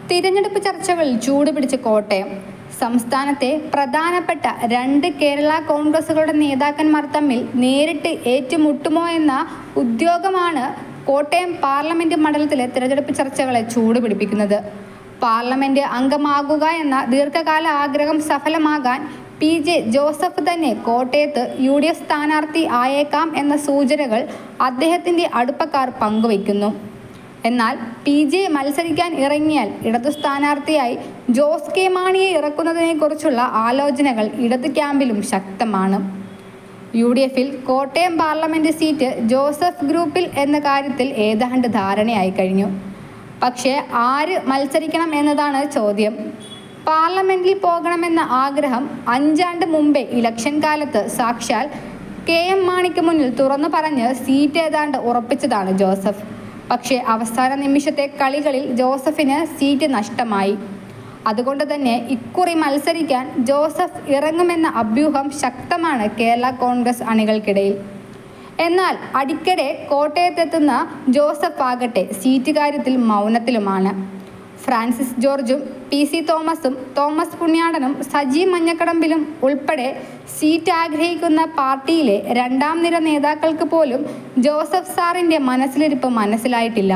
തിരഞ്ഞെടുപ്പ് ചർച്ചകളിൽ ചൂടുപിടിച്ച് കോട്ടയം സംസ്ഥാനത്തെ പ്രധാനപ്പെട്ട രണ്ട് കേരള കോൺഗ്രസുകളുടെ നേതാക്കന്മാർ തമ്മിൽ നേരിട്ട് ഏറ്റുമുട്ടുമോ എന്ന ഉദ്യോഗമാണ് കോട്ടയം പാർലമെന്റ് മണ്ഡലത്തിലെ തിരഞ്ഞെടുപ്പ് ചർച്ചകളെ ചൂടുപിടിപ്പിക്കുന്നത് പാർലമെന്റ് അംഗമാകുക എന്ന ദീർഘകാല ആഗ്രഹം സഫലമാകാൻ പി ജെ ജോസഫ് തന്നെ കോട്ടയത്ത് യു ഡി എഫ് സ്ഥാനാർത്ഥി ആയേക്കാം എന്ന സൂചനകൾ അദ്ദേഹത്തിന്റെ അടുപ്പക്കാർ പങ്കുവയ്ക്കുന്നു എന്നാൽ പി ജെ മത്സരിക്കാൻ ഇറങ്ങിയാൽ ഇടതു സ്ഥാനാർത്ഥിയായി ജോസ് കെ മാണിയെ ഇറക്കുന്നതിനെക്കുറിച്ചുള്ള ആലോചനകൾ ഇടത് ക്യാമ്പിലും ശക്തമാണ് യു ഡി എഫിൽ കോട്ടയം പാർലമെന്റ് സീറ്റ് ജോസഫ് ഗ്രൂപ്പിൽ എന്ന കാര്യത്തിൽ ഏതാണ്ട് ധാരണയായി കഴിഞ്ഞു പക്ഷേ ആര് മത്സരിക്കണം എന്നതാണ് ചോദ്യം പാർലമെന്റിൽ പോകണമെന്ന ആഗ്രഹം അഞ്ചാണ്ട് മുമ്പേ ഇലക്ഷൻ കാലത്ത് സാക്ഷാൽ കെ എം മാണിക്ക് മുന്നിൽ തുറന്നു പറഞ്ഞ് സീറ്റ് ഏതാണ്ട് ഉറപ്പിച്ചതാണ് ജോസഫ് പക്ഷേ അവസാന നിമിഷത്തെ കളികളിൽ ജോസഫിന് സീറ്റ് നഷ്ടമായി അതുകൊണ്ട് തന്നെ ഇക്കുറി മത്സരിക്കാൻ ജോസഫ് ഇറങ്ങുമെന്ന അഭ്യൂഹം ശക്തമാണ് കേരള കോൺഗ്രസ് അണികൾക്കിടയിൽ എന്നാൽ അടിക്കടെ കോട്ടയത്തെത്തുന്ന ജോസഫ് ആകട്ടെ സീറ്റ് കാര്യത്തിൽ മൗനത്തിലുമാണ് ഫ്രാൻസിസ് ജോർജും പി സി തോമസും തോമസ് പുണ്യാടനും സജി മഞ്ഞക്കടമ്പിലും ഉൾപ്പെടെ സീറ്റ് ആഗ്രഹിക്കുന്ന പാർട്ടിയിലെ രണ്ടാം നിര നേതാക്കൾക്ക് പോലും ജോസഫ് സാറിൻ്റെ മനസ്സിലിരിപ്പ് മനസ്സിലായിട്ടില്ല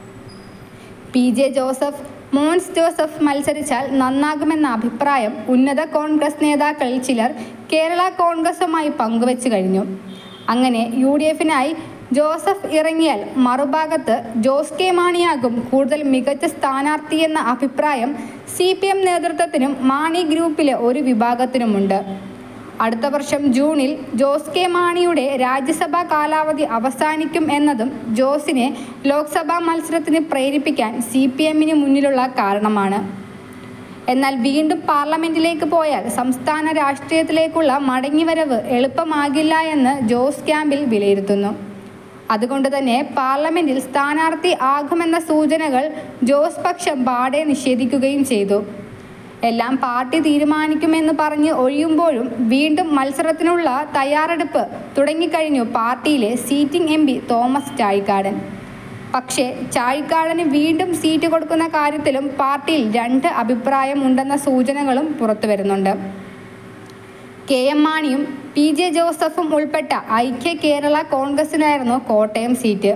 പി ജെ ജോസഫ് മോൻസ് ജോസഫ് മത്സരിച്ചാൽ നന്നാകുമെന്ന അഭിപ്രായം ഉന്നത കോൺഗ്രസ് നേതാക്കളിൽ ചിലർ കേരള കോൺഗ്രസുമായി പങ്കുവച്ചു കഴിഞ്ഞു അങ്ങനെ യു ഡി എഫിനായി ജോസഫ് ഇറങ്ങിയാൽ മറുഭാഗത്ത് ജോസ് കെ മാണിയാകും കൂടുതൽ മികച്ച സ്ഥാനാർത്ഥിയെന്ന അഭിപ്രായം സി പി എം നേതൃത്വത്തിനും മാണി ഗ്രൂപ്പിലെ ഒരു വിഭാഗത്തിനുമുണ്ട് അടുത്ത വർഷം ജൂണിൽ ജോസ് കെ മാണിയുടെ രാജ്യസഭാ കാലാവധി അവസാനിക്കും എന്നതും ജോസിനെ ലോക്സഭാ മത്സരത്തിന് പ്രേരിപ്പിക്കാൻ സി പി എമ്മിന് മുന്നിലുള്ള കാരണമാണ് എന്നാൽ വീണ്ടും പാർലമെന്റിലേക്ക് പോയാൽ സംസ്ഥാന രാഷ്ട്രീയത്തിലേക്കുള്ള മടങ്ങിവരവ് എളുപ്പമാകില്ല എന്ന് ജോസ് ക്യാമ്പിൽ വിലയിരുത്തുന്നു അതുകൊണ്ട് തന്നെ പാർലമെന്റിൽ സ്ഥാനാർത്ഥി ആകുമെന്ന സൂചനകൾ ജോസ് പക്ഷം പാടെ നിഷേധിക്കുകയും ചെയ്തു എല്ലാം പാർട്ടി തീരുമാനിക്കുമെന്ന് പറഞ്ഞ് ഒഴിയുമ്പോഴും വീണ്ടും മത്സരത്തിനുള്ള തയ്യാറെടുപ്പ് തുടങ്ങിക്കഴിഞ്ഞു പാർട്ടിയിലെ sitting M P Thomas Chazhikadan പക്ഷേ ചാഴിക്കാടന് വീണ്ടും സീറ്റ് കൊടുക്കുന്ന കാര്യത്തിലും പാർട്ടിയിൽ രണ്ട് അഭിപ്രായം ഉണ്ടെന്ന സൂചനകളും പുറത്തു വരുന്നുണ്ട് കെ എം മാണിയും പി ജെ ജോസഫും ഉൾപ്പെട്ട ഐക്യ കേരള കോൺഗ്രസിനായിരുന്നു Kottayam seat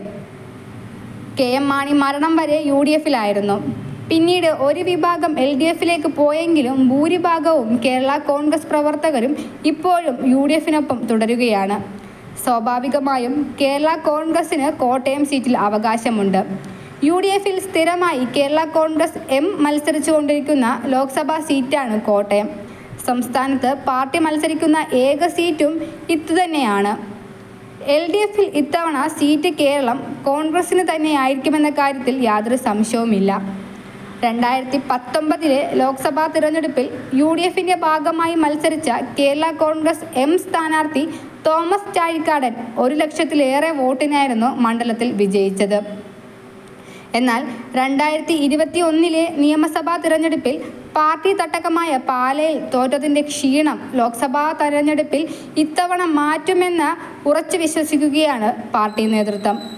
K M Mani മരണം വരെ യു ഡി എഫിലായിരുന്നു പിന്നീട് ഒരു വിഭാഗം എൽ ഡി എഫിലേക്ക് പോയെങ്കിലും ഭൂരിഭാഗവും കേരള കോൺഗ്രസ് പ്രവർത്തകരും ഇപ്പോഴും യു ഡി എഫിനൊപ്പം തുടരുകയാണ് സ്വാഭാവികമായും കേരള കോൺഗ്രസിന് കോട്ടയം സീറ്റിൽ അവകാശമുണ്ട് യു ഡി എഫിൽ സ്ഥിരമായി കേരള കോൺഗ്രസ് എം മത്സരിച്ചുകൊണ്ടിരിക്കുന്ന ലോക്സഭാ സീറ്റാണ് കോട്ടയം സംസ്ഥാനത്ത് പാർട്ടി മത്സരിക്കുന്ന ഏക സീറ്റും ഇതുതന്നെയാണ് എൽ ഡി എഫിൽ ഇത്തവണ സീറ്റ് കേരളം കോൺഗ്രസിന് തന്നെയായിരിക്കുമെന്ന കാര്യത്തിൽ യാതൊരു സംശയവുമില്ല രണ്ടായിരത്തി പത്തൊമ്പതിലെ ലോക്സഭാ തിരഞ്ഞെടുപ്പിൽ യു ഡി എഫിൻ്റെ ഭാഗമായി മത്സരിച്ച കേരള കോൺഗ്രസ് എം സ്ഥാനാർത്ഥി തോമസ് ചാഴിക്കാടൻ ഒരു ലക്ഷത്തിലേറെ വോട്ടിനായിരുന്നു മണ്ഡലത്തിൽ വിജയിച്ചത് എന്നാൽ രണ്ടായിരത്തി ഇരുപത്തി ഒന്നിലെ നിയമസഭാ തിരഞ്ഞെടുപ്പിൽ പാർട്ടി തട്ടകമായ പാലയിൽ തോറ്റതിൻ്റെ ക്ഷീണം ലോക്സഭാ തെരഞ്ഞെടുപ്പിൽ ഇത്തവണ മാറ്റുമെന്ന് ഉറച്ചു വിശ്വസിക്കുകയാണ് പാർട്ടി നേതൃത്വം